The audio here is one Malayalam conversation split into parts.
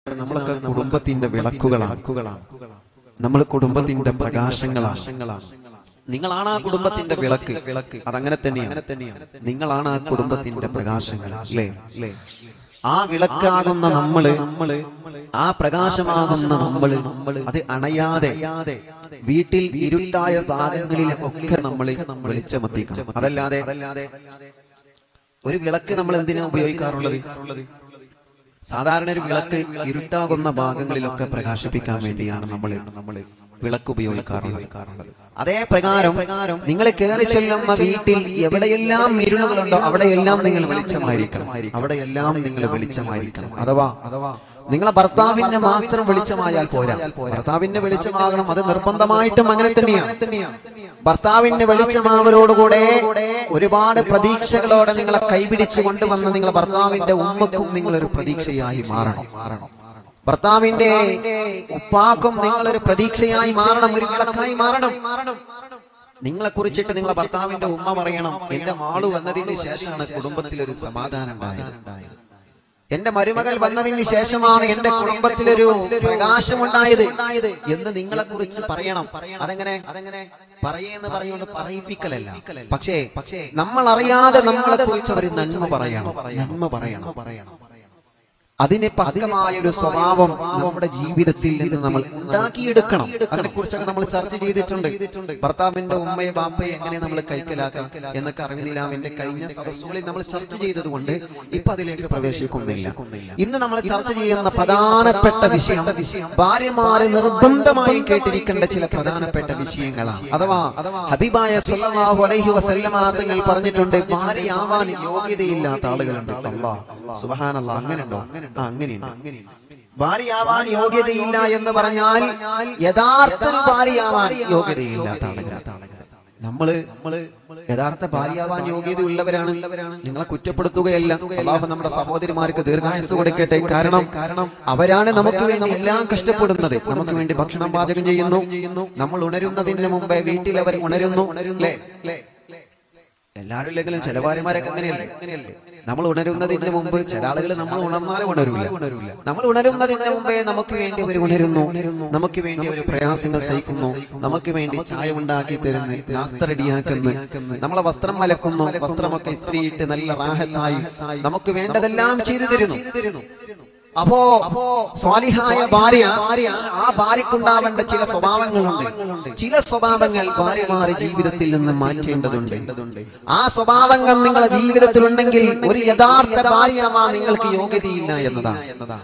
നമ്മളൊക്കെ കുടുംബത്തിന്റെ വിളക്കുകളാണ് നമ്മൾ കുടുംബത്തിന്റെ പ്രകാശങ്ങളാണ് നിങ്ങളാണ് ആ കുടുംബത്തിന്റെ വിളക്ക് വിളക്ക് അതങ്ങനെ തന്നെയാണ് നിങ്ങളാണ് ആ കുടുംബത്തിന്റെ പ്രകാശങ്ങൾ അല്ലേ അല്ലേ ആ വിളക്കാകുന്ന നമ്മള് നമ്മള് ആ പ്രകാശമാകുന്ന നമ്മള് നമ്മള് അത് അണയാതെ വീട്ടിൽ ഇരുട്ടായ ഭാഗങ്ങളിൽ ഒക്കെ നമ്മൾ വെളിച്ചമെത്തിക്കണം അതല്ലാതെ അതല്ലാതെ ഒരു വിളക്ക് നമ്മൾ എന്തിനാ ഉപയോഗിക്കാറുള്ളത് സാധാരണ ഒരു വിളക്ക് ഇരുട്ടാകുന്ന ഭാഗങ്ങളിലൊക്കെ പ്രകാശിപ്പിക്കാൻ വേണ്ടിയാണ് നമ്മൾ നമ്മൾ വിളക്ക് ഉപയോഗിക്കാറുള്ളത് അതേ പ്രകാരം പ്രകാരം നിങ്ങൾ കയറി ചെല്ലുന്ന വീട്ടിൽ എവിടെയെല്ലാം ഇരുളുകളുണ്ടോ അവിടെയെല്ലാം നിങ്ങൾ വെളിച്ചമായിരിക്കണം അവിടെയെല്ലാം നിങ്ങൾ വെളിച്ചമായിരിക്കണം അഥവാ അഥവാ നിങ്ങളെ ഭർത്താവിന്റെ മാത്രം വെളിച്ചമായാൽ പോരാ ഭർത്താവിന്റെ വെളിച്ചമാകണം അത് നിർബന്ധമായിട്ടും അങ്ങനെ തന്നെയാണ് ഭർത്താവിന്റെ വെളിച്ചമാവരോടുകൂടെ ഒരുപാട് പ്രതീക്ഷകളോടെ നിങ്ങളെ കൈപിടിച്ചു കൊണ്ടുവന്ന നിങ്ങളെ ഭർത്താവിന്റെ ഉമ്മക്കും നിങ്ങളൊരു പ്രതീക്ഷയായി മാറണം മാറണം ഭർത്താവിന്റെ ഉപ്പാക്കും നിങ്ങളൊരു പ്രതീക്ഷയായി മാറണം ഒരു വിളക്കായി മാറണം നിങ്ങളെ കുറിച്ചിട്ട് നിങ്ങളെ ഭർത്താവിന്റെ ഉമ്മ പറയണം എന്റെ മാളു വന്നതിന് ശേഷമാണ് കുടുംബത്തിൽ ഒരു സമാധാനം ഉണ്ടായത് എന്റെ മരുമകൾ വന്നതിന് ശേഷമാണ് എന്റെ കുടുംബത്തിലൊരു പ്രകാശം ഉണ്ടായത് എന്ന് നിങ്ങളെ കുറിച്ച് പറയണം അതെങ്ങനെ അതെങ്ങനെ പറയെന്ന് പറയുന്നത് പറയിപ്പിക്കലല്ല പക്ഷേ പക്ഷേ നമ്മൾ അറിയാതെ നമ്മളെ കുറിച്ച് അവർ നന്മ പറയണം നന്മ പറയണം പറയണം അതിന് പകരമായ ഒരു സ്വഭാവം നമ്മുടെ ജീവിതത്തിൽ നിന്ന് നമ്മൾ ഉണ്ടാക്കിയെടുക്കണം അതിനെ കുറിച്ചൊക്കെ നമ്മൾ ചർച്ച ചെയ്തിട്ടുണ്ട് ഭർത്താവിന്റെ ഉമ്മയെ ബാപ്പയെ എങ്ങനെ നമ്മൾ കൈക്കലാക്കാം എന്നൊക്കെ അറിവിനിലാവിന്റെ കഴിഞ്ഞ സദസ്സുകളിൽ നമ്മൾ ചർച്ച ചെയ്തതുകൊണ്ട് ഇപ്പൊ അതിലേക്ക് പ്രവേശിക്കുന്നില്ല ഇന്ന് നമ്മൾ ചർച്ച ചെയ്യുന്ന പ്രധാനപ്പെട്ട വിഷയം ഭാര്യമാരെ നിർബന്ധമായും കേട്ടിരിക്കേണ്ട ചില പ്രധാനപ്പെട്ട വിഷയങ്ങളാണ് അഥവാ ഹബീബായ സല്ലല്ലാഹു അലൈഹി വസല്ലമ തങ്ങൾ പറഞ്ഞിട്ടുണ്ട് ഭാര്യയാവാൻ യോഗ്യതയില്ലാത്ത ആളുകളുണ്ട് അല്ലാഹ് സുബ്ഹാനല്ലാഹ് അങ്ങനെയുണ്ടോ ആ അങ്ങനെയുണ്ട് ഭാര്യയാവാൻ യോഗ്യതയില്ല എന്ന് പറഞ്ഞാൽ യഥാർത്ഥ ഒരു ഭാര്യയാവാൻ യോഗ്യതയില്ലാത്ത ആളുകളാണ് നമ്മള് നമ്മള് യഥാർത്ഥ ഭാര്യയാവാൻ യോഗ്യതയുള്ളവരാണ് നിങ്ങളെ കുറ്റപ്പെടുത്തുകയല്ല അള്ളാഹു നമ്മുടെ സഹോദരിമാർക്ക് ദീർഘായുസ് കൊടുക്കട്ടെ കാരണം കാരണം അവരാണ് നമുക്ക് വേണ്ടി എല്ലാം കഷ്ടപ്പെടുന്നത് നമുക്ക് വേണ്ടി ഭക്ഷണം പാചകം ചെയ്യുന്നു നമ്മൾ ഉണരുന്നതിന് മുമ്പേ വീട്ടിൽ അവർ ഉണരുന്നു അല്ലേ എല്ലാവരും ഇല്ലെങ്കിലും ചില ഭാര്യമാരൊക്കെ അങ്ങനെയല്ലേ അങ്ങനെയല്ലേ നമ്മൾ ഉണരുന്നതിന് മുമ്പ് ചില ആളുകൾ നമ്മൾ ഉണർന്നാലും ഉണരൂല ഉണരൂല നമ്മൾ ഉണരുന്നതിന് മുമ്പേ നമുക്ക് വേണ്ടി അവർ ഉണരുന്നു നമുക്ക് വേണ്ടി ഒരു പ്രയാസങ്ങൾ സഹിക്കുന്നു നമുക്ക് വേണ്ടി ചായ ഉണ്ടാക്കി തരുന്നു നാസ്ത റെഡിയാക്കുന്നു നമ്മളെ വസ്ത്രം മലക്കുന്നു വസ്ത്രമൊക്കെ ഇസ്ത്രീയിട്ട് നല്ല റാഹത്തായി നമുക്ക് വേണ്ടതെല്ലാം ചെയ്തു തരുന്നു അപ്പോ അപ്പോ സ്വാലിഹായ ഭാര്യ ആ ഭാര്യക്കുണ്ടാവേണ്ട ചില സ്വഭാവങ്ങളുണ്ട് ചില സ്വഭാവങ്ങൾ ഭാര്യമാരെ ജീവിതത്തിൽ നിന്ന് മാറ്റേണ്ടതുണ്ട് ആ സ്വഭാവങ്ങൾ നിങ്ങളുടെ ജീവിതത്തിലുണ്ടെങ്കിൽ ഒരു യഥാർത്ഥ ഭാര്യമാ നിങ്ങൾക്ക് യോഗ്യതയില്ല എന്നതാണ്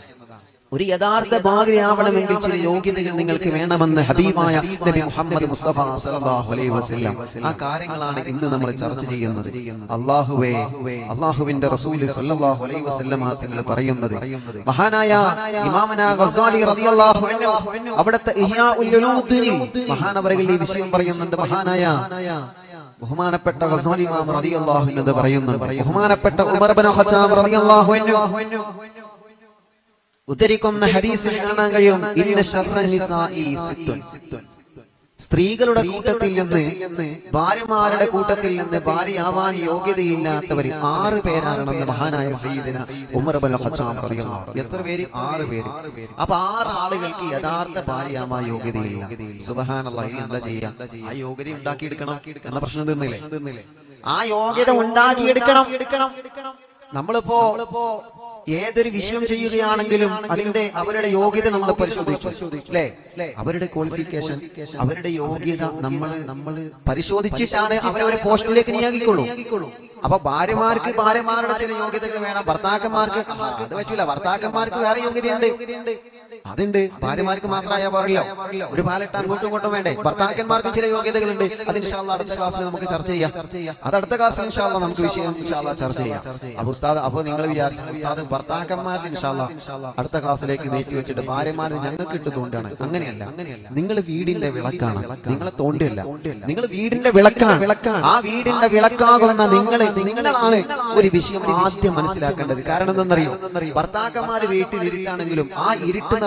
ഒരു യഥാർത്ഥ ഭാര്യയാവണമെങ്കിൽ ചില യോഗ്യതകൾ നിങ്ങൾക്ക് വേണമെന്ന് ഹബീബായ നബി മുഹമ്മദ് മുസ്തഫ സല്ലല്ലാഹു അലൈഹി വസല്ലം ആ കാര്യങ്ങളാണ് ഇന്ന് നമ്മൾ ചർച്ച ചെയ്യുന്നത് അല്ലാഹുവേ അല്ലാഹുവിന്റെ റസൂൽ സല്ലല്ലാഹു അലൈഹി വസല്ലം തങ്ങൾ പറയുന്നത് മഹാനായ ഇമാമന ഗസാലി റളിയല്ലാഹു അൻഹു അവിടുത്തെ ഇഹ്യാഉൽ ഉലൂദിനിൽ മഹാനവറുകൾ ഈ വിഷയം പറയുന്നുണ്ട് മഹാനായ ബഹുമാനപ്പെട്ട ഗസാലി ഇമാം റളിയല്ലാഹു അൻഹു പറയുന്നുണ്ട് ബഹുമാനപ്പെട്ട ഉമർ ഇബ്നു ഖത്താബ് റളിയല്ലാഹു അൻഹു ഉദ്ധരിക്കുന്ന ഹദീസിൽ കാണാൻ കഴിയും ഇന്ന ശർറ നിസാഇ സിത്തുൻ സ്ത്രീകളുടെ കൂട്ടത്തിൽ നിന്ന് ഭാര്യമാരുടെ കൂട്ടത്തിൽ നിന്ന് ഭാര്യയാവാൻ യോഗ്യതയില്ലാത്തവർ ആറ് പേരാണെന്ന് മഹാനായ സയ്യിദിന ഉമർ അബൽ ഖച്ചാം പറയുന്നു എത്ര പേര് ആറ് പേര് അപ്പൊ ആറ് ആളുകൾക്ക് യഥാർത്ഥ ഭാര്യയാവാൻ യോഗ്യതയില്ല സുബഹാനല്ലാഹി എന്താ ചെയ്യാ ആ യോഗ്യത ഉണ്ടാക്കിയെടുക്കണം എന്ന പ്രശ്നം തീർന്നില്ലേ ആ യോഗ്യത ഉണ്ടാക്കിയെടുക്കണം നമ്മളിപ്പോ ഏതൊരു വിഷയം ചെയ്യുകയാണെങ്കിലും അതിന്റെ അവരുടെ യോഗ്യത നമ്മൾ പരിശോധിച്ചു അല്ലേ അവരുടെ ക്വാളിഫിക്കേഷൻ അവരുടെ യോഗ്യത നമ്മൾ നമ്മൾ പരിശോധിച്ചിട്ടാണ് അവരവരെ പോസ്റ്റിലേക്ക് നിയോഗിക്കുള്ളൂ അപ്പൊ ഭാര്യമാർക്ക് ഭാര്യമാരുടെ ചില യോഗ്യതകൾ വേണം ഭർത്താക്കന്മാർക്ക് ആ, അത് പറ്റൂല ഭർത്താക്കന്മാർക്ക് വേറെ യോഗ്യതയുണ്ട് അതുണ്ട് ഭാര്യമാർക്ക് മാത്രമായ പാടില്ല ഒരു പാലട്ട് അങ്ങോട്ടും ഇങ്ങോട്ടും വേണ്ടേ ഭർത്താക്കന്മാർക്ക് ചില യോഗ്യതകളുണ്ട് അത് ഇൻഷാല്ല അടുത്ത ക്ലാസ്സിൽ നമുക്ക് ചർച്ച ചെയ്യാം അത് അടുത്ത ക്ലാസ്സിൽ ഇൻഷാല്ല നമുക്ക് വിഷയം ഇൻഷാല്ല ചർച്ച ചെയ്യാം അപ്പൊ ഉസ്താദ് അപ്പൊ നിങ്ങൾ വിചാരിച്ചു ഉസ്താദ് ഭർത്താക്കന്മാർക്ക് ഇൻഷാല്ല അടുത്ത ക്ലാസ്സിലേക്ക് നീട്ടി വെച്ചിട്ട് ഭാര്യമാരെ ഞങ്ങൾക്ക് ഇട്ടുകൊണ്ടാണ് അങ്ങനെയല്ല അങ്ങനെയല്ല നിങ്ങൾ വീടിന്റെ വിളക്കാണ് നിങ്ങളെ തോണ്ടിയല്ല നിങ്ങൾ വീടിന്റെ വിളക്കാണ് വിളക്കാണ് ആ വീടിന്റെ വിളക്കാകുന്ന നിങ്ങൾ നിങ്ങളാണ് ഒരു വിഷയം ആദ്യം മനസ്സിലാക്കേണ്ടത് കാരണം എന്തെന്നറിയോ ഭർത്താക്കന്മാര് വീട്ടിൽ ഇരുട്ടാണെങ്കിലും ആ ഇരുട്ട്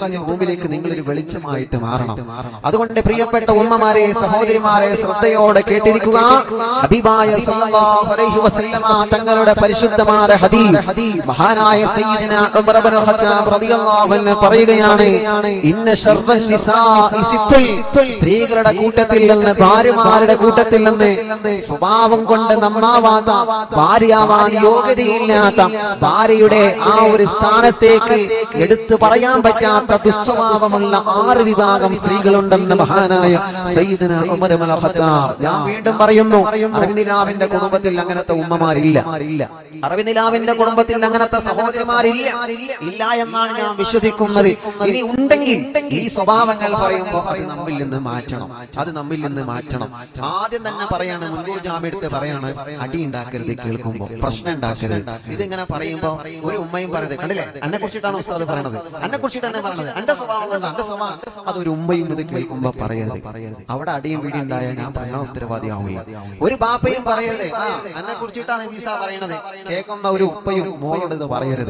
നിറഞ്ഞ റൂമിലേക്ക് നിങ്ങൾ ഒരു വെളിച്ചമായിട്ട് മാറണം അതുകൊണ്ട് പ്രിയപ്പെട്ട ഉമ്മമാരെ സഹോദരിമാരെ ശ്രദ്ധയോടെ കേട്ടിരിക്കുക ഹബീബായ സല്ലല്ലാഹു അലൈഹി വസല്ലമ തങ്ങളുടെ പരിശുദ്ധമായ ഹദീസ് മഹാനായ സയ്യിദന ഉമർ ഇബ്നു ഖത്താബ് റളിയല്ലാഹു അൻഹു പറയുകയാണ് ഇന്ന ശർറൻ നിസാഇ സിത്തുൽ സ്ത്രീകളുടെ കൂട്ടത്തിൽ നിന്ന് ഭാര്യമാരുടെ കൂട്ടത്തിൽ നിന്ന് സ്വഭാവം കൊണ്ട് നന്നാവാത്ത ഭാര്യയാവാൻ യോഗ്യതയില്ലാത്ത ഭാര്യയുടെ ആ ഒരു സ്ഥാനത്തേക്ക് എടുത്തു പറയാൻ പറ്റാത്ത ദുസ്വഭാവമുള്ള ആറ് വിഭാഗം സ്ത്രീകളുണ്ടെന്ന് മഹാനായ സയ്യിദന ഉമർ ഇബ്നുൽ ഖത്താബ് ഞാൻ വീണ്ടും പറയുന്നു അറബിനിലാവിന്റെ കുടുംബത്തിൽ അങ്ങനത്തെ ഉമ്മമാരില്ല അറബിനിലാവിന്റെ കുടുംബത്തിൽ അങ്ങനത്തെ സഹോദരിമാരില്ല ഇല്ല എന്നാണ് ഞാൻ വിശ്വസിക്കുന്നത് ഇനി ഉണ്ടെങ്കിൽ ഈ സ്വഭാവങ്ങൾ പറയുമ്പോൾ അത് നമ്മിൽ നിന്ന് മാറ്റണം അത് നമ്മിൽ നിന്ന് മാറ്റണം ആദ്യം തന്നെ പറയാണ് മുൻകൂർ ജാമ്യടുത്ത് പറയാണ് അടി ഉണ്ടാക്കരുത് കേൾക്കുമ്പോൾ പ്രശ്നം ഉണ്ടാക്കരുത് ഇതിങ്ങനെ പറയുമ്പോ ഒരു ഉമ്മയും പറയുന്നത് കണ്ടില്ലേ എന്നെ കുറിച്ചിട്ടാണ് ഉസ്താദ് പറയണത് എന്നെ കുറിച്ചിട്ട് തന്നെ പറയണത് എന്റെ സ്വഭാവം കൊണ്ട് എന്റെ സ്വഭാവം അതൊരു ഉമ്മയും ഇത് കേൾക്കുമ്പോ പറയരുത് അവിടെ അടിയും വീടി ഉണ്ടായാൽ ഞാൻ പറയാൻ ഉത്തരവാദിയാവില്ല ഒരു ബാപ്പയും പറയരുത് ആ എന്നെ കുറിച്ചിട്ടാണ് വീസ പറയണത് കേൾക്കുന്ന ഒരു ഉപ്പയും മോളോട് ഇത് പറയരുത്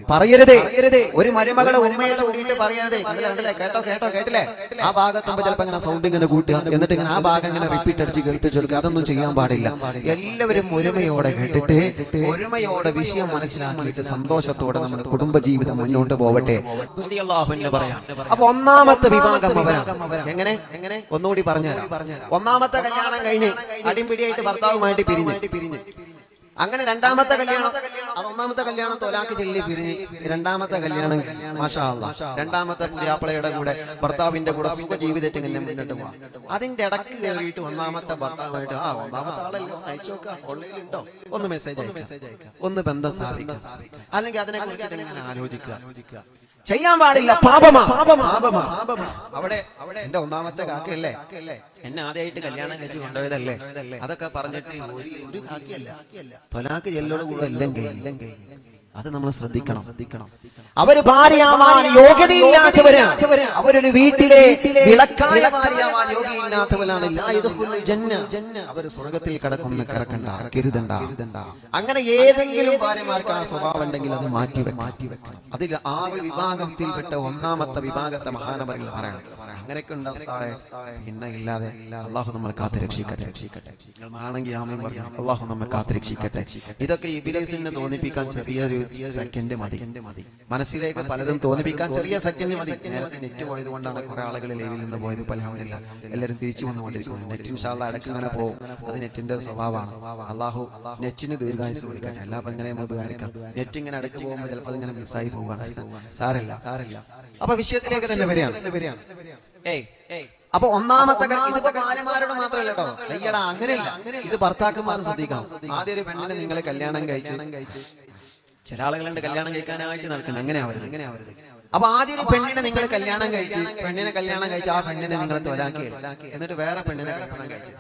പറയരുത് ഒരു മരുമകളെ ഉമ്മയെ ചൂണ്ടിയിട്ട് പറയരുത് കണ്ടില്ലേ കണ്ടില്ലേ കേട്ടോ കേട്ടോ കേട്ടില്ലേ ആ ഭാഗത്തുമ്പോ ചിലപ്പോ ഇങ്ങനെ സൗണ്ട് ഇങ്ങനെ കൂട്ടുക എന്നിട്ട് ഇങ്ങനെ ആ ഭാഗം ഇങ്ങനെ റിപ്പീറ്റ് അടിച്ച് കേൾപ്പിച്ചു കൊടുക്കുക അതൊന്നും ചെയ്യാൻ പാടില്ല എല്ലാവരും ഒരുമയോടെ കേട്ടിട്ട് ഒരുമയോടെ വിഷയം മനസ്സിലാക്കിയിട്ട് സന്തോഷത്തോടെ നമ്മുടെ കുടുംബജീവിതം മുന്നോട്ട് പോവട്ടെ അള്ളാഹുവിന് പറയാം അപ്പൊ ഒന്നാമത്തെ വിഭാഗം അവരാണ് എങ്ങനെ എങ്ങനെ ഒന്നുകൂടി പറഞ്ഞുതരാം ഒന്നാമത്തെ കല്യാണം കഴിഞ്ഞ് അടിപിടിയായിട്ട് ഭർത്താവുമായിട്ട് പിരിഞ്ഞ് പിരിഞ്ഞ് അങ്ങനെ രണ്ടാമത്തെ കല്യാണം അത് ഒന്നാമത്തെ കല്യാണം തൊലാക്ക് ചെല്ലി പിരിഞ്ഞ് രണ്ടാമത്തെ കല്യാണം മാഷാ അല്ലാ. രണ്ടാമത്തെ പുതിയാപ്പിളയുടെ കൂടെ ഭർത്താവിന്റെ കൂടെ സുഖ ജീവിതത്തിൽ ഇങ്ങനെ മുന്നോട്ട് പോവാം അതിന്റെ ഇടക്ക് കയറിയിട്ട് ഒന്നാമത്തെ ഭർത്താവായിട്ട് ആ ഒന്നാമത്തെ ആളല്ലേ ഒന്ന് അയച്ചു നോക്കാം ഓൺലൈനിലുണ്ടോ ഒന്ന് മെസ്സേജ് അയക്കാം ഒന്ന് ബന്ധം സ്ഥാപിക്കാം അല്ലെങ്കിൽ അതിനെ കുറിച്ച് ഇങ്ങനെ ആലോചിക്കുക ചെയ്യാൻ പാടില്ല പാപമാ പാപമാ അവിടെ അവിടെ എന്റെ ഒന്നാമത്തെ കാക്കയല്ലേ എന്നെ ആദ്യമായിട്ട് കല്യാണം കഴിച്ച് കൊണ്ടുപോയതല്ലേ അതൊക്കെ പറഞ്ഞിട്ട് ഒരു ഒരു കാക്കയല്ല തൊലാക്ക് ചെല്ലോട് കൂടെ എല്ലാം കയ്യിൽ അത് നമ്മൾ ശ്രദ്ധിക്കണം ശ്രദ്ധിക്കണം അവര് ഭാര്യയാവാൻ യോഗ്യതയില്ലാത്തവരാണ് അവരൊരു വീട്ടിലെ വിളക്കായ ഭാര്യയാവാൻ യോഗ്യയില്ലാത്തവരാണ് ലാ യദ്ഖുലുൽ ജന്ന. അവര് സ്വർഗത്തിൽ കിടക്കുന്ന കിടക്കണ്ട കരുതണ്ട അങ്ങനെ ഏതെങ്കിലും ഭാര്യമാർക്ക് ആ സ്വഭാവം ഉണ്ടെങ്കിൽ അത് മാറ്റി മാറ്റി വെക്കണം അതിൽ ആറ് വിഭാഗത്തിൽപ്പെട്ട ഒന്നാമത്തെ വിഭാഗത്തെ മഹാനവരിൽ പറയണം അങ്ങനെയൊക്കെ ഉണ്ട് അവസ്ഥായെ പിന്നെ ഇല്ലാതെ അള്ളാഹു നമ്മൾ കാത്തു രക്ഷിക്കട്ടെ രക്ഷിക്കട്ടെ നിങ്ങൾ ആണെങ്കിൽ ആമയും പറഞ്ഞു അള്ളാഹു നമ്മെ കാത്തു രക്ഷിക്കട്ടെ ഇതൊക്കെ ഇബിലേസിനെ തോന്നിപ്പിക്കാൻ ചെറിയൊരു സെക്കൻഡ് മതി മനസ്സിലേക്ക് പലതും തോന്നിപ്പിക്കാൻ ചെറിയ സെക്കൻഡ് മതി നേരത്തെ നെറ്റ് പോയത് കൊണ്ടാണ് കുറെ ആളുകൾ ലൈവിൽ നിന്ന് പോയത് പലമില്ല എല്ലാവരും തിരിച്ചു വന്നുകൊണ്ടിരിക്കുന്നു നെറ്റ് ഇൻഷാല്ല ഇടയ്ക്ക് ഇങ്ങനെ പോകും അത് നെറ്റിന്റെ സ്വഭാവമാണ് അള്ളാഹു നെറ്റിന് ദീർഘായുസ് കൊടുക്കട്ടെ അല്ല അപ്പൊ എങ്ങനെ നമുക്ക് വിചാരിക്കാം നെറ്റ് ഇങ്ങനെ ഇടയ്ക്ക് പോകുമ്പോൾ ചിലപ്പോൾ അതിങ്ങനെ മിസ്സായി പോവാണ് സാരല്ല സാരല്ല അപ്പൊ വിഷയത്തിലേക്ക് തന്നെ വരികയാണ് ഏയ് ഏയ് അപ്പൊ ഒന്നാമത്തെ ക- ഇതിപ്പോ ഭാര്യമാരോട് മാത്രമല്ല കേട്ടോ അയ്യടാ അങ്ങനെയല്ല ഇത് ഭർത്താക്കന്മാർ ശ്രദ്ധിക്കണം ആദ്യം ഒരു പെണ്ണിനെ നിങ്ങൾ കല്യാണം കഴിച്ച് ചില ആളുകളുണ്ട് കല്യാണം കഴിക്കാനായിട്ട് നടക്കുന്നത് അങ്ങനെ ആവരുത് അങ്ങനെ ആവരുത് അപ്പൊ ആദ്യം ഒരു പെണ്ണിനെ നിങ്ങൾ കല്യാണം കഴിച്ച് പെണ്ണിനെ കല്യാണം കഴിച്ച് ആ പെണ്ണിനെ നിങ്ങൾ തൊലാക്കി എന്നിട്ട് വേറെ പെണ്ണിനെ കല്യാണം കഴിച്ച്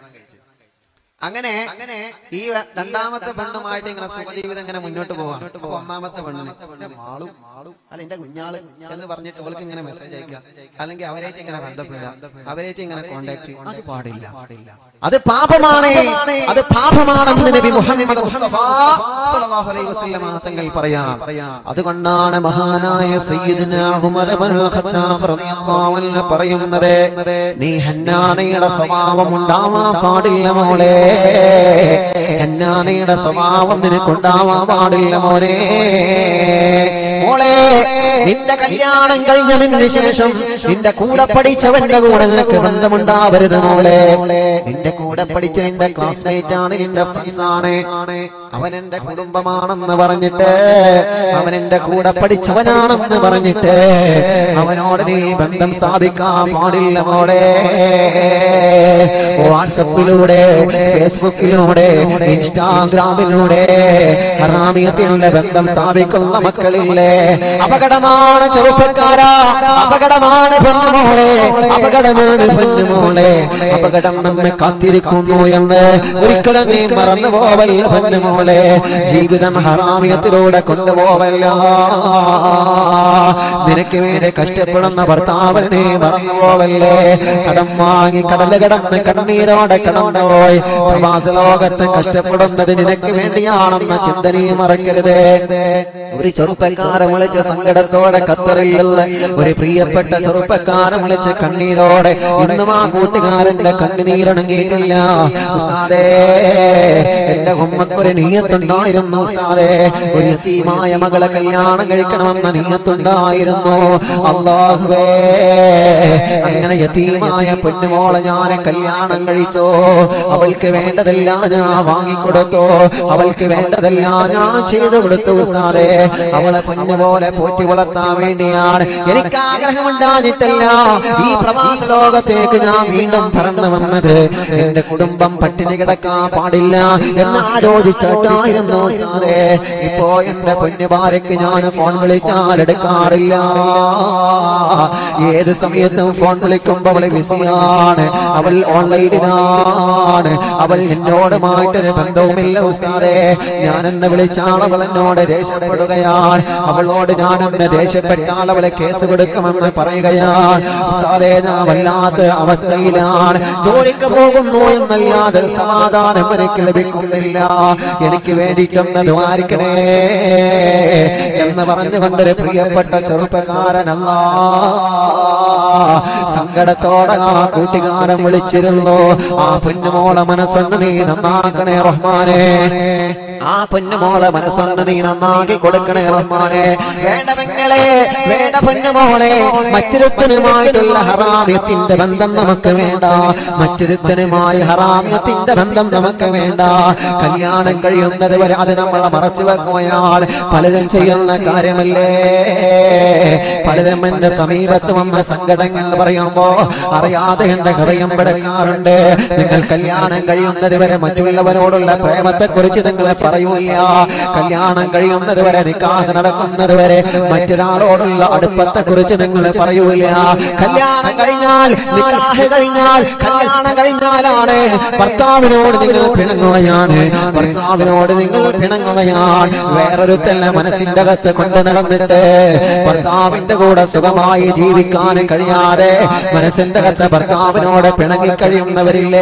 അങ്ങനെ അങ്ങനെ ഈ രണ്ടാമത്തെ പെണ്ണുമായിട്ട് ഇങ്ങനെ സുഖജീവിതം ഇങ്ങനെ മുന്നോട്ട് പോവാം അപ്പൊ ഒന്നാമത്തെ പെണ്ണിന് എന്റെ മാളും മാളും അല്ല എന്റെ കുഞ്ഞാള് എന്ന് പറഞ്ഞിട്ട് അവൾക്ക് ഇങ്ങനെ മെസ്സേജ് അയക്കാം അല്ലെങ്കിൽ അവരായിട്ട് ഇങ്ങനെ ബന്ധപ്പെടുക അവരായിട്ട് ഇങ്ങനെ കോണ്ടാക്ട് അത് പാടില്ല അത് പാപമാണ് അത് പാപമാണെന്ന് നബി മുഹമ്മദ് മുസ്തഫ സ്വല്ലല്ലാഹു അലൈഹി വസല്ലം തങ്ങൾ പറയാം അതുകൊണ്ടാണ് മഹാനായ സയ്യിദ്ന ഉമർ ഇബ്നുൽ ഖത്താബ് റളിയല്ലാഹു അൻഹു പറയുന്നത് നീ ഹന്നാനയുടെ സ്വഭാവം ഉണ്ടാവാൻ പാടില്ല മോളെ ഹന്നാനയുടെ സ്വഭാവം നിനക്കുണ്ടാവാൻ പാടില്ല മോനെ മോളെ നിന്റെ കല്യാണം കഴിഞ്ഞതിന് ശേഷം നിന്റെ കൂടെ പഠിച്ചവന്റെ കൂടെ നിനക്ക് ബന്ധമുണ്ടാവരുത് മോളെ നിന്റെ കൂടെ പഠിച്ച നിന്റെ ക്ലാസ്മേറ്റ് ആണ് നിന്റെ ഫ്രണ്ട്സ് ആണ് അവൻ എന്റെ കുടുംബമാണെന്ന് പറഞ്ഞിട്ട് അവൻ എന്റെ കൂടെ പഠിച്ചവനാണെന്ന് പറഞ്ഞിട്ട് അവനോട് നീ ബന്ധം സ്ഥാപിക്കാൻ പാടില്ല മോളെ വാട്സപ്പിലൂടെ ഫേസ്ബുക്കിലൂടെ ഇൻസ്റ്റാഗ്രാമിലൂടെ ഹറാമിയത്തിന്റെ ബന്ധം സ്ഥാപിക്കുന്ന മക്കളില്ലേ അപകടമാണ് ചെറുപ്പക്കാരാ അപകടമാണ് പെണ്ണുമോളെ അപകടമാണ് പെണ്ണുമോളെ അപകടം നമ്മെ കാത്തിരിക്കുന്നു എന്ന് ഒരിക്കലും നീ മറന്നു പോവല്ല പെണ്ണുമോളെ മോളെ ജീവിതം ഹറാമിയത്തിലൂടെ കൊണ്ടുപോവല്ല നിനക്ക് വേണ്ടി കഷ്ടപ്പെടുന്ന ഭർത്താവിനെ മറന്നു പോവല്ലേ കടം വാങ്ങി കടല് കടന്ന് കണ്ണീരോടെ കടന്നുപോയി പ്രവാസ ലോകത്ത് കഷ്ടപ്പെടുന്നത് നിനക്ക് വേണ്ടിയാണെന്ന ചിന്തനയും മറക്കരുത് ഒരു ചെറുപ്പക്കാരൻ വിളിച്ച സങ്കടത്തോടെ ഖത്തറിലുള്ള ഒരു പ്രിയപ്പെട്ട ചെറുപ്പക്കാരൻ വിളിച്ച കണ്ണീരോടെ ഇന്നും ആ കൂട്ടുകാരന്റെ കണ്ണുനീരണങ്ങിയിട്ടില്ല ഉസ്താദേ എന്റെ ഉമ്മക്കൊരു നീയത്തുണ്ടായിരുന്നു ഉസ്താദേ ഒരു യതീമായ മകളെ കല്യാണം കഴിക്കണമെന്ന നീയത്തുണ്ടായിരുന്നു അള്ളാഹുവേ അങ്ങനെ യതീമായ പൊന്നുമോളെ ഞാൻ കല്യാണം കഴിച്ചോ അവൾക്ക് വേണ്ടതെല്ലാം ഞാൻ വാങ്ങിക്കൊടുത്തു അവൾക്ക് വേണ്ടതെല്ലാം ഞാൻ ചെയ്തു കൊടുത്തു ഉസ്താദേ അവളെ പൊന്നുപോലെ പോറ്റി വളർത്താൻ വേണ്ടിയാണ് എനിക്ക് ആഗ്രഹമുണ്ടാഞ്ഞിട്ടല്ല ഈ പ്രവാസ ലോകത്തേക്ക് ഞാൻ വീണ്ടും പറന്നു വന്നത് എന്റെ കുടുംബം പട്ടിണി കിടക്കാൻ പാടില്ല എന്ന് ആലോചിച്ചിട്ടായിരുന്നു ഉസ്താദേ ഇപ്പോ എന്റെ പൊന്നുഭാര്യക്ക് ഞാൻ ഫോൺ വിളിച്ചാൽ എടുക്കാറില്ല ഏത് സമയത്തും ഫോൺ വിളിക്കുമ്പോൾ അവള് ബിസിയാണ് അവൾ ഓൺലൈനിലാണ് അവൾ എന്നോടുമായിട്ടൊരു ബന്ധവുമില്ല ഉസ്താദേ ഞാനെന്ന് വിളിച്ചാൽ അവൾ എന്നോട് ദേഷ്യപ്പെടുകയാണ് അവളോട് ഞാനെന്ന് ദേഷ്യപ്പെട്ടാൽ അവളെ കേസ് കൊടുക്കുമെന്ന് പറയുകയാണ് ഉസ്താദേ ഞാൻ വല്ലാത്ത അവസ്ഥയിലാണ് ജോലിക്ക് പോകുന്നു എന്നല്ലാതെ സമാധാനം എനിക്ക് ലഭിക്കുന്നില്ല എനിക്ക് വേണ്ടിയിട്ടൊന്ന് ദ്വാരിക്കണേ എന്ന് പറഞ്ഞുകൊണ്ടൊരു പ്രിയപ്പെട്ട ചെറുപ്പക്കാരനല്ല സങ്കടത്തോടെ ആ കൂട്ടുകാരൻ വിളിച്ചിരുന്നു ആ പൊന്നുമോളെ മനസ്സൊന്ന് നീ നന്നാക്കണേ റഹ്മാനെ ആ പൊന്നുമോളെ മനസ്സൊന്ന് നീ നന്നാക്കി കൊടുക്കണേ റഹ്മാനെ വേണ്ടവങ്ങളെ വേണ്ട പൊന്നുമോളെ മറ്റൊരുത്തനുമായിട്ടുള്ള ഹറാമ്യത്തിന്റെ ബന്ധം നമുക്ക് വേണ്ട മറ്റൊരുത്തനുമായി ഹറാമ്യത്തിന്റെ ബന്ധം നമുക്ക് വേണ്ട കല്യാണം കഴിയുന്നത് വരെ അത് നമ്മളെ മറച്ചു വെക്കുകയാണ് പലരും ചെയ്യുന്ന കാര്യമല്ലേ പലരും എന്റെ സമീപത്ത് വന്ന സങ്കടങ്ങൾ പറയുമ്പോ അറിയാതെ എന്റെ ഹൃദയം പിടക്കാറുണ്ട് നിങ്ങൾ കല്യാണം കഴിയുന്നത് വരെ മറ്റുള്ളവരോടുള്ള പ്രേമത്തെ കുറിച്ച് നിങ്ങൾ പറയൂല കല്യാണം കഴിയുന്നത് വരെ നിക്കാഹ് നടക്കുന്നത് വരെ മറ്റൊരാളോടുള്ള അടുപ്പത്തെ കുറിച്ച് നിങ്ങൾ പറയൂല കല്യാണം കഴിഞ്ഞാൽ നിക്കാഹ് കഴിഞ്ഞാൽ കല്യാണം കഴിഞ്ഞാലാണ് ഭർത്താവിനോട് നിങ്ങൾ പിണങ്ങുകയാണ് ഭർത്താവിനോട് നിങ്ങൾ പിണങ്ങുകയാണ് വേറൊരുത്തല്ല മനസ്സിന്റെ അകത്ത് കൊണ്ടു നടന്നിട്ട് ഭർത്താവിന്റെ കൂടെ സുഖമായി ജീവിക്കാൻ കഴിയാതെ മനസ്സിന്റെ അകത്ത് ഭർത്താവിനോട് പിണങ്ങി കഴിയുന്നവരില്ലേ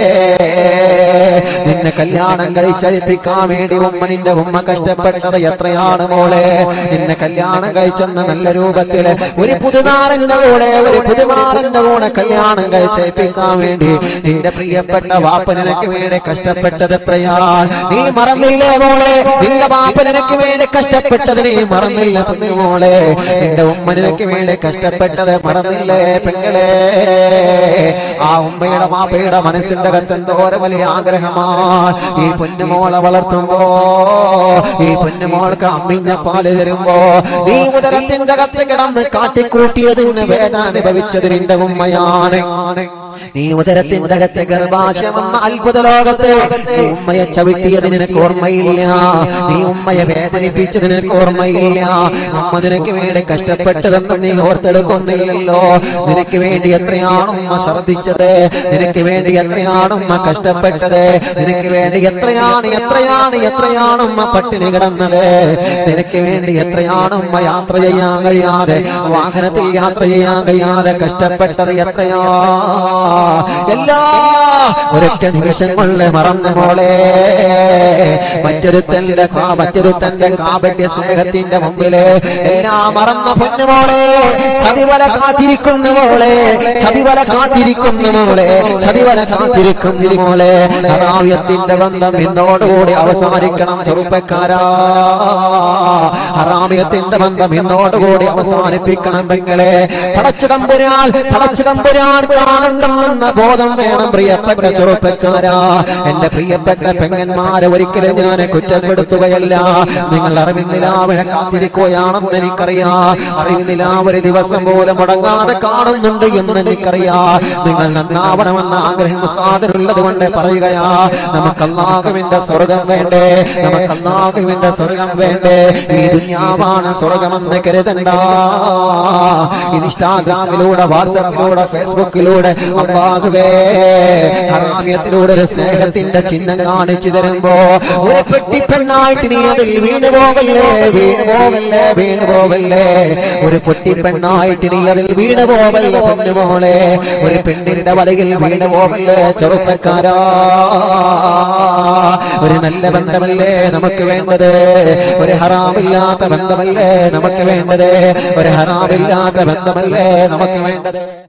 നിന്നെ കല്യാണം കഴിച്ചഴിപ്പിക്കാൻ വേണ്ടി ഉമ്മ നിന്റെ ഉമ്മ കഷ്ടപ്പെട്ടത് എത്രയാണ് മോളെ നിന്നെ കല്യാണം കഴിച്ചെന്ന നല്ല രൂപത്തില് ഒരു പുതുനാറിന്റെ കൂടെ ഒരു പുതുമാറിന്റെ കൂടെ കല്യാണം കഴിച്ചേൽപ്പിക്കാൻ വേണ്ടി നിന്റെ പ്രിയപ്പെട്ട വാപ്പ നിനക്ക് വേണ്ടി കഷ്ടപ്പെട്ടത് എത്രയാണ് നീ മറന്നില്ലേ മോളെ നിന്റെ വാപ്പ നിനക്ക് വേണ്ടി കഷ്ടപ്പെട്ടത് നീ മറന്നില്ല പെണ്ണു മോളെ നിന്റെ ഉമ്മ നിനക്ക് വേണ്ടി കഷ്ടപ്പെട്ടത് മറന്നില്ലേ പെങ്ങളെ ആ ഉമ്മയുടെ വാപ്പയുടെ മനസ്സിന്റെ അകത്ത് എന്തോരം വലിയ ആഗ്രഹമാണ് ഈ പൊന്നുമോളെ വളർത്തുമ്പോ ഈ പൊന്നുമോൾക്ക് അമ്മിഞ്ഞ പാല് തരുമ്പോ നീ ഉദരത്തിന്റെ അകത്ത് കിടന്ന് കാട്ടിക്കൂട്ടിയതിന് വേദന അനുഭവിച്ചത് നിന്റെ ഉമ്മയാണ് നീ ഉദരത്തിന്റെ അകത്തെ ഗർഭാശയമെന്ന അത്ഭുത ലോകത്ത് നീ ഉമ്മയെ ചവിട്ടിയത് നിനക്ക് ഓർമ്മയില്ല നീ ഉമ്മയെ വേദനിപ്പിച്ചത് നിനക്ക് ഓർമ്മയില്ല അമ്മ നിനക്ക് വേണ്ടി കഷ്ടപ്പെട്ടതെന്ന് നീ ഓർത്തെടുക്കുന്നില്ലല്ലോ നിനക്ക് വേണ്ടി എത്രയാണ് ഉമ്മ ഛർദിച്ചത് നിനക്ക് വേണ്ടി എത്രയാണ് ഉമ്മ കഷ്ടപ്പെട്ടത് നിനക്ക് വേണ്ടി എത്രയാണ് എത്രയാണ് എത്രയാണ് ഉമ്മ പട്ടിണി കിടന്നത് നിനക്ക് വേണ്ടി എത്രയാണ് ഉമ്മ യാത്ര ചെയ്യാൻ കഴിയാതെ വാഹനത്തിൽ യാത്ര ചെയ്യാൻ കഴിയാതെ കഷ്ടപ്പെട്ടത് എത്രയാ എല്ലാ ഒരൊറ്റ നിമിഷം കൊണ്ട് മറന്നു മോളെ മറ്റൊരുത്തന്റെ കാ- മറ്റൊരുത്തന്റെ കാപട്യ സ്നേഹത്തിന്റെ മുമ്പില് എല്ലാം മറന്ന പൊന്നുമോളെ ചതിവല കാത്തിരിക്കുന്നു മോളെ ചതിവല കാത്തിരിക്കുന്നു മോളെ ചതിവല കാത്തിരിക്കുന്നു മോളെ ഹറാമ്യത്തിന്റെ ബന്ധം ഇന്നോടുകൂടി അവസാനിക്കണം ചെറുപ്പക്കാരാ ഹറാമ്യത്തിന്റെ ബന്ധം ഇന്നോടുകൂടി അവസാനിപ്പിക്കണം പെങ്ങളെ പടച്ചു തമ്പുരാൻ പടച്ചു തമ്പുരാൻ കാണണമെന്ന ബോധം വേണം പ്രിയപ്പെട്ട ചെറുപ്പക്കാരാ എന്റെ പ്രിയപ്പെട്ട പെങ്ങന്മാരെ ഒരിക്കലും ഞാൻ കുറ്റപ്പെടുത്തുകയല്ല നിങ്ങൾ അറിവിന്നിലാവിനെ കാത്തിരിക്കുകയാണെന്ന് എനിക്കറിയാം അറിവിന്നിലാ ഒരു ദിവസം പോലും മുടങ്ങാതെ കാണുന്നുണ്ട് എന്ന് എനിക്കറിയാം നിങ്ങൾ നന്നാവണമെന്ന ആഗ്രഹം സാധനമുള്ളത് കൊണ്ട് പറയുകയാ നമുക്ക് അള്ളാഹുവിന്റെ സ്വർഗം വേണ്ടേ നമുക്ക് അള്ളാഹുവിന്റെ സ്വർഗം വേണ്ടേ ഈ ദുന്യാവാണ് സ്വർഗമെന്ന് കരുതണ്ട ഇൻസ്റ്റാഗ്രാമിലൂടെ വാട്സപ്പിലൂടെ ഫേസ്ബുക്കിലൂടെ അള്ളാഹുവേ ഹറാമ്യത്തിലൂടെ ഒരു സ്നേഹത്തിന്റെ ചിഹ്നം കാണിച്ചു തരുമ്പോ ഒരു പെട്ടിപ്പെണ്ണായിട്ട് നീ അതിൽ വീണു പോകല്ലേ വീണു പോകല്ലേ വീണു പോകല്ലേ ഒരു പൊട്ടിപ്പെണ്ണായിട്ട് നീ അതിൽ വീണു പോകല്ലേ പൊന്നുമോളെ ഒരു പെണ്ണിന്റെ വലയിൽ വീണു പോകല്ലേ ചെറുപ്പക്കാരാ ഒരു നല്ല ബന്ധമല്ലേ നമുക്ക് വേണ്ടത് ഒരു ഹറാമില്ലാത്ത ബന്ധമല്ലേ നമുക്ക് വേണ്ടത് ഒരു ഹറാമില്ലാത്ത ബന്ധമല്ലേ നമുക്ക് വേണ്ടത്